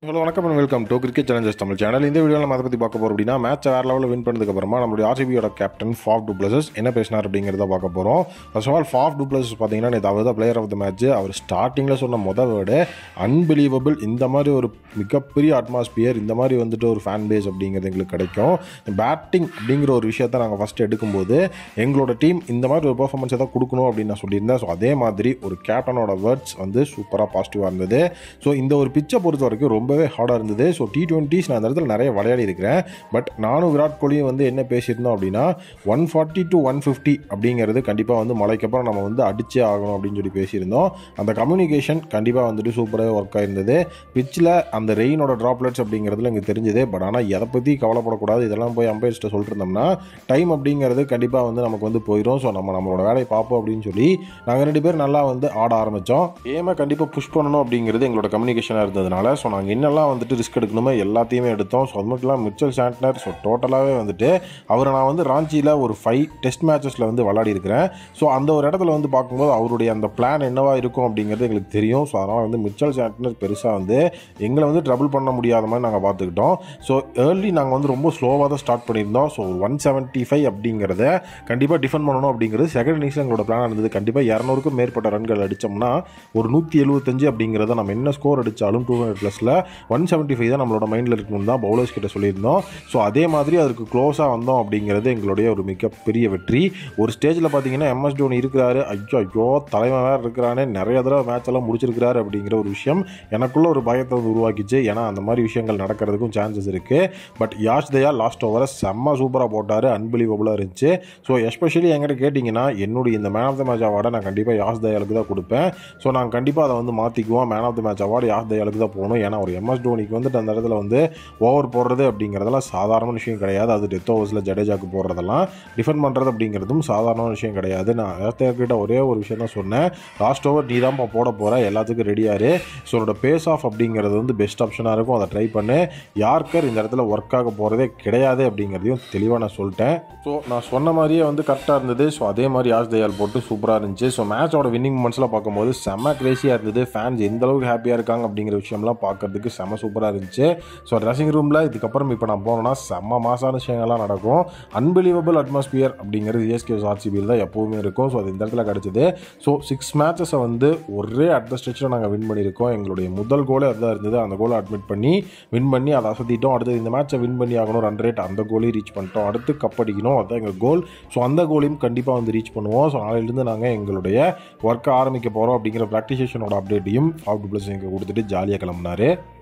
hello வணக்கம் and welcome to cricket challengers Tamil channel இந்த வீடியோவில் நம்ம அதை பற்றி பார்க்க போகிறோம் அப்படின்னா மேட்ச் வேறு லெவலில் வின் பண்ணதுக்கப்புறமா நம்மளுடைய ஆர்சிபியோட கேப்டன் ஃபாஃப் டூப்ளசஸ் என்ன பேசினார் அப்படிங்கிறத பார்க்க போகிறோம் first of all Faf du Plessis பார்த்தீங்கன்னா நேற்று அவர் தான் பிளேயர் ஆஃப் த மேட்ச் அவர் ஸ்டார்டிங்கில் சொன்ன மொதல் வேர்டு அன்பிலீவபிள் இந்த மாதிரி ஒரு மிகப்பெரிய அட்மாஸ்பியர் இந்த மாதிரி வந்துட்டு ஒரு ஃபேன் பேஸ் அப்படிங்கிறது எங்களுக்கு கிடைக்கும் பேட்டிங் அப்படிங்கிற ஒரு விஷயத்தை நாங்கள் ஃபஸ்ட்டு எடுக்கும்போது எங்களோட டீம் இந்த மாதிரி ஒரு பெர்ஃபார்மன்ஸை தான் கொடுக்கணும் அப்படின்னு நான் சொல்லியிருந்தேன் ஸோ அதே மாதிரி ஒரு கேப்டனோட வேர்ட்ஸ் வந்து சூப்பராக பாசிட்டிவாக இருந்தது ஸோ இந்த ஒரு பிச்சை பொறுத்த வரைக்கும் ரொம்பவே ஹார்டாக இருந்தது ஸோ டி டுவெண்ட்டிஸ் நான் அந்த இடத்துல நிறைய விளையாடி இருக்கிறேன் பட் நானும் விராட் கோலியும் வந்து என்ன பேசியிருந்தோம் அப்படின்னா one forty to one fifty அப்படிங்கிறது கண்டிப்பாக வந்து மழைக்கப்புறம் நம்ம வந்து அடிச்சே ஆகணும் அப்படின்னு சொல்லி பேசியிருந்தோம் அந்த கம்யூனிகேஷன் கண்டிப்பாக வந்துட்டு சூப்பராக ஒர்க் ஆயிருந்தது பிச்சில் அந்த ரெயினோட ட்ராப்லெட்ஸ் அப்படிங்கிறதுல எங்களுக்கு தெரிஞ்சது பட் ஆனால் எதை பற்றி கவலைப்படக்கூடாது இதெல்லாம் போய் அம்பையர்ஸ்ட்டை சொல்லிட்டு இருந்தோம்னா டைம் அப்படிங்கிறது கண்டிப்பாக வந்து நமக்கு வந்து போயிடும் ஸோ நம்ம நம்மளோட வேலையை பார்ப்போம் அப்படின்னு சொல்லி நாங்கள் ரெண்டு பேரும் நல்லா வந்து ஆட ஆரம்பித்தோம் ஏமா கண்டிப்பாக புஷ் பண்ணணும் அப்படிங்கிறது எங்களோட கம்யூனிகேஷனாக இருந்ததுனால ஸோ நாங்கள் என்னெல்லாம் வந்துட்டு ரிஸ்க் எடுக்கணுமோ எல்லாத்தையுமே எடுத்தோம் ஸோ அது மட்டும் இல்லாமல் மிச்சல் சாண்ட்னர் ஸோ டோட்டலாகவே வந்துட்டு அவரை நான் வந்து ராஞ்சியில் ஒரு ஃபைவ் டெஸ்ட் மேட்சஸில் வந்து விளையாடி இருக்கிறேன் ஸோ அந்த ஒரு இடத்துல வந்து பார்க்கும்போது அவருடைய அந்த பிளான் என்னவா இருக்கும் அப்படிங்கிறது எங்களுக்கு தெரியும் ஸோ அதனால் வந்து மிச்சல் சாண்ட்னர் பெருசாக வந்து எங்களை வந்து ட்ரபிள் பண்ண முடியாத மாதிரி நாங்கள் பார்த்துக்கிட்டோம் ஸோ ஏர்லி நாங்கள் வந்து ரொம்ப ஸ்லோவாக தான் ஸ்டார்ட் பண்ணியிருந்தோம் ஸோ ஒன் செவன்ட்டி ஃபைவ் அப்படிங்கிறத கண்டிப்பாக டிஃபெண்ட் பண்ணணும் அப்படிங்கிறது செகண்ட் இன்னிங்ஸில் எங்களோட பிளான் இருந்தது கண்டிப்பாக இரநூறுக்கும் மேற்பட்ட ரன்கள் அடித்தோம்னா ஒரு நூற்றி எழுபத்தஞ்சு அப்படிங்கிறத நம்ம என்ன ஸ்கோர் அடித்தாலும் டூ ஹண்ட்ரட் ப்ளஸில் ஒன் செவன்ட்டி ஃபைவ் தான் நம்மளோட மைண்டில் இருக்கணும் தான் பவுலர்ஸ் கிட்ட சொல்லியிருந்தோம் ஸோ அதே மாதிரி அதுக்கு க்ளோஸாக வந்தோம் அப்படிங்கிறது எங்களுடைய ஒரு மிகப்பெரிய வெற்றி ஒரு ஸ்டேஜில் பார்த்தீங்கன்னா எம்எஸ் டோனி இருக்கிறாரு ஐயோ ஐயோ தலைவன் வேறு இருக்கிறானே நிறைய தடவை மேட்ச் எல்லாம் முடிச்சிருக்கிறாரு அப்படிங்கிற ஒரு விஷயம் எனக்குள்ள ஒரு பயத்தை வந்து உருவாக்கிச்சு ஏன்னா அந்த மாதிரி விஷயங்கள் நடக்கிறதுக்கும் சான்சஸ் இருக்குது பட் யாஷ் தயா லாஸ்ட் ஓவரை செம்ம சூப்பராக போட்டார் அன்பிலீவபுளாக இருந்துச்சு ஸோ எஸ்பெஷலி என்கிட்ட கேட்டிங்கன்னா என்னுடைய இந்த மேன் ஆஃப் த மேட்ச் அவார்டை நான் கண்டிப்பாக யாஷ் தயாளுக்கு தான் கொடுப்பேன் ஸோ நாங்கள் கண்டிப்பாக அதை வந்து மாற்றிக்குவோம் man of the match award Yash தயாளுக்கு தான் போகணும் ஏன்னா ஒரு எம்எஸ் டோனிக்கு வந்துட்டு அந்த இடத்துல வந்து ஓவர் போடுறது அப்படிங்கிறதெல்லாம் சாதாரண விஷயம் கிடையாது அது டெத் ஓவர்ஸில் ஜடேஜாக்கு போடுறதெல்லாம் டிஃபெண்ட் பண்ணுறது அப்படிங்கிறதும் சாதாரண விஷயம் கிடையாது நான் கிட்ட ஒரே ஒரு விஷயம் தான் சொன்னேன் லாஸ்ட் ஓவர் நீ தான் போட போகிற எல்லாத்துக்கும் ரெடியாரு ஸோ உன்னோட பேஸ் ஆஃப் அப்படிங்கிறது வந்து பெஸ்ட் ஆப்ஷனாக இருக்கும் அதை ட்ரை பண்ணு யார்கர் இந்த இடத்துல ஒர்க் ஆக போகிறதே கிடையாது அப்படிங்கிறதையும் தெளிவாக நான் சொல்லிட்டேன் ஸோ நான் சொன்ன மாதிரியே வந்து கரெக்டாக இருந்தது ஸோ அதே மாதிரி யாஷ் தயால் போட்டு சூப்பராக இருந்துச்சு ஸோ மேட்சோட வின்னிங் மந்த்ஸ்லாம் பார்க்கும்போது செம்ம கிரேசியாக இருந்தது ஃபேன்ஸ் எந்த அளவுக்கு ஹாப்பியாக இருக்காங்க அப்படிங்கிற விஷயம்லாம் பார்க்கறதுக்கு செம்ம சூப்பராக இருந்துச்சு ஸோ ட்ரெஸ்ஸிங் ரூமில் இதுக்கப்புறம் இப்போ நான் போனோன்னா செம்ம மாசான விஷயங்கள்லாம் நடக்கும் அன்பிலீவபிள் அட்மாஸ்பியர் அப்படிங்கிறது ஏஎஸ்கே ஆர்சிபியில் தான் எப்போவுமே இருக்கும் ஸோ அது இந்த இடத்துல கிடச்சிது ஸோ சிக்ஸ் மேட்சஸை வந்து ஒரே அட் த ஸ்ட்ரெச்சில் நாங்கள் வின் பண்ணியிருக்கோம் எங்களுடைய முதல் கோலே அதுதான் இருந்தது அந்த கோலை அட்மிட் பண்ணி வின் பண்ணி அதை அசத்திட்டோம் அடுத்து இந்த மேட்சை வின் பண்ணி ஆகணும் ரன் ரேட் அந்த கோலையும் ரீச் பண்ணிட்டோம் அடுத்து கப் அடிக்கணும் அதுதான் எங்கள் கோல் ஸோ அந்த கோலையும் கண்டிப்பாக வந்து ரீச் பண்ணுவோம் ஸோ நாளையிலேருந்து நாங்கள் எங்களுடைய ஒர்க்கை ஆரம்பிக்க போகிறோம் அப்படிங்கிற ப்ராக்டிசேஷனோட அப்டேட்டையும் ஃபாஃப்ட் ப்ளஸ் எங்களுக்கு கொடுத்துட்டு ஜாலியாக கிளம்புனாரு